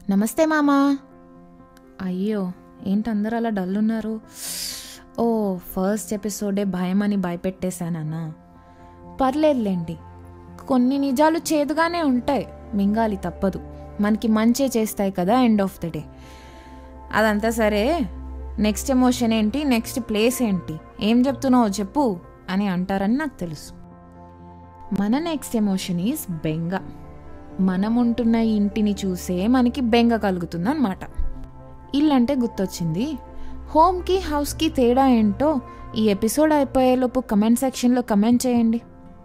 నమస్తే మామా అయ్యో ఏంటి అందరు అలా డల్ ఉన్నారు ఓ ఫస్ట్ ఎపిసోడే భయం అని భయపెట్టేశానన్నా పర్లేదులేండి కొన్ని నిజాలు చేదుగానే ఉంటాయి మింగాలి తప్పదు మనకి మంచే చేస్తాయి కదా ఎండ్ ఆఫ్ ద డే అదంతా సరే నెక్స్ట్ ఎమోషన్ ఏంటి నెక్స్ట్ ప్లేస్ ఏంటి ఏం చెప్తున్నావు చెప్పు అని అంటారని నాకు తెలుసు మన నెక్స్ట్ ఎమోషన్ ఈజ్ బెంగ మనం ఉంటున్న ఇంటిని చూసే మనకి బెంగ కలుగుతుంది అనమాట ఇల్లంటే గుర్తొచ్చింది హోమ్కి హౌస్కి తేడా ఏంటో ఈ ఎపిసోడ్ అయిపోయేలోపు కమెంట్ సెక్షన్లో కమెంట్ చేయండి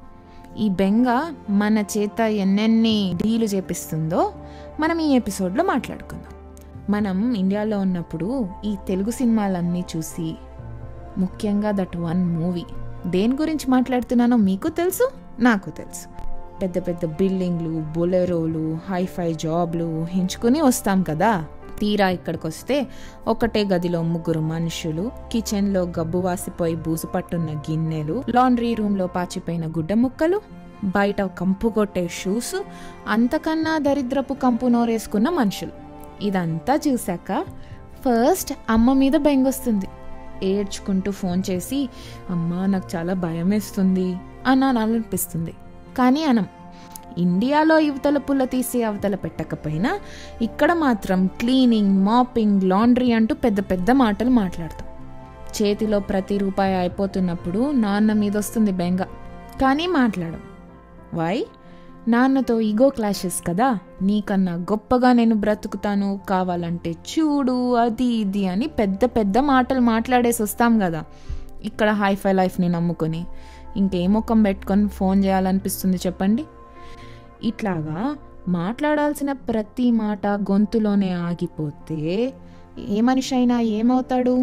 ఈ బెంగ మన చేత ఎన్నెన్ని డీలు చేపిస్తుందో మనం ఈ ఎపిసోడ్లో మాట్లాడుకుందాం మనం ఇండియాలో ఉన్నప్పుడు ఈ తెలుగు సినిమాలన్నీ చూసి ముఖ్యంగా దట్ వన్ మూవీ దేని గురించి మాట్లాడుతున్నానో మీకు తెలుసు నాకు తెలుసు పెద్ద పెద్ద బిల్డింగ్లు బొలెరోలు హైఫై జాబ్లు ఊహించుకుని వస్తాం కదా తీరా ఇక్కడికి వస్తే ఒకటే గదిలో ముగ్గురు మనుషులు కిచెన్లో గబ్బు వాసిపోయి బూజు పట్టున్న గిన్నెలు లాండ్రీ రూమ్లో పాచిపోయిన గుడ్డ ముక్కలు బయట కంపు కొట్టే షూస్ అంతకన్నా దరిద్రపు కంపు నోరేసుకున్న మనుషులు ఇదంతా చూశాక ఫస్ట్ అమ్మ మీద బెంగొస్తుంది ఏడ్చుకుంటూ ఫోన్ చేసి అమ్మా నాకు చాలా భయం వేస్తుంది అని అనిపిస్తుంది కానీ అనం ఇండియాలో యువతల పుల్ల తీసి అవతల పెట్టకపోయినా ఇక్కడ మాత్రం క్లీనింగ్ మాపింగ్ లాండ్రీ అంటూ పెద్ద పెద్ద మాటలు మాట్లాడతాం చేతిలో ప్రతి రూపాయి అయిపోతున్నప్పుడు నాన్న మీద వస్తుంది బెంగ కానీ మాట్లాడం వై నాన్నతో ఈగో క్లాషెస్ కదా నీకన్నా గొప్పగా నేను బ్రతుకుతాను కావాలంటే చూడు అది ఇది అని పెద్ద పెద్ద మాటలు మాట్లాడేసి వస్తాం కదా ఇక్కడ హైఫై లైఫ్ని నమ్ముకొని ఇంకేం ముఖం పెట్టుకొని ఫోన్ చేయాలనిపిస్తుంది చెప్పండి ఇట్లాగా మాట్లాడాల్సిన ప్రతి మాట గొంతులోనే ఆగిపోతే ఏ మనిషి అయినా ఏమవుతాడు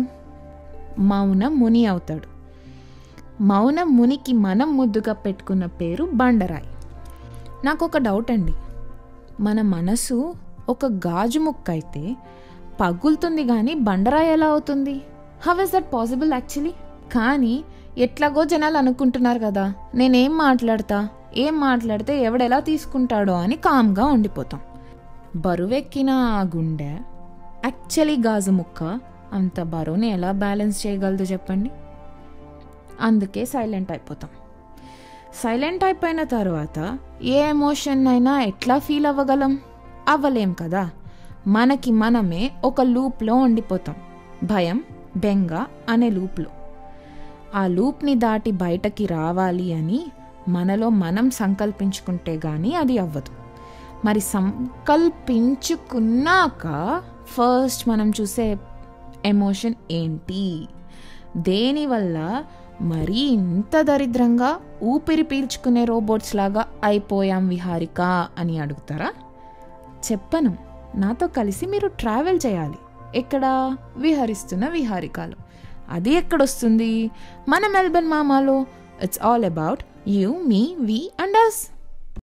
మౌన ముని అవుతాడు మౌన మునికి మనం ముద్దుగా పెట్టుకున్న పేరు బండరాయి నాకు ఒక డౌట్ అండి మన మనసు ఒక గాజు ముక్క అయితే పగులుతుంది కానీ బండరాయి ఎలా అవుతుంది how is that possible actually కానీ ఎట్లాగో జనాలు అనుకుంటున్నారు కదా నేనేం మాట్లాడతా ఏం మాట్లాడితే ఎవడెలా తీసుకుంటాడో అని కామ్గా ఉండిపోతాం బరువెక్కిన ఆ గుండె యాక్చువల్లీ గాజు ముక్క అంత బరువుని ఎలా బ్యాలెన్స్ చేయగలదు చెప్పండి అందుకే సైలెంట్ అయిపోతాం సైలెంట్ అయిపోయిన తర్వాత ఏ ఎమోషన్ అయినా ఎట్లా ఫీల్ అవ్వగలం అవ్వలేం కదా మనకి మనమే ఒక లూప్లో ఉండిపోతాం భయం బెంగ అనే లూప్లో ఆ లూప్ని దాటి బయటకి రావాలి అని మనలో మనం సంకల్పించుకుంటే కానీ అది అవ్వదు మరి సంకల్పించుకున్నాక ఫస్ట్ మనం చూసే ఎమోషన్ ఏంటి దేనివల్ల మరీ ఇంత దరిద్రంగా ఊపిరి పీల్చుకునే రోబోట్స్ లాగా అయిపోయాం విహారిక అని అడుగుతారా చెప్పను నాతో కలిసి మీరు ట్రావెల్ చేయాలి ఎక్కడ విహరిస్తున్న విహారికాలు అది ఎక్కడొస్తుంది మన మెల్బర్న్ మామాలో it's all about you me we and us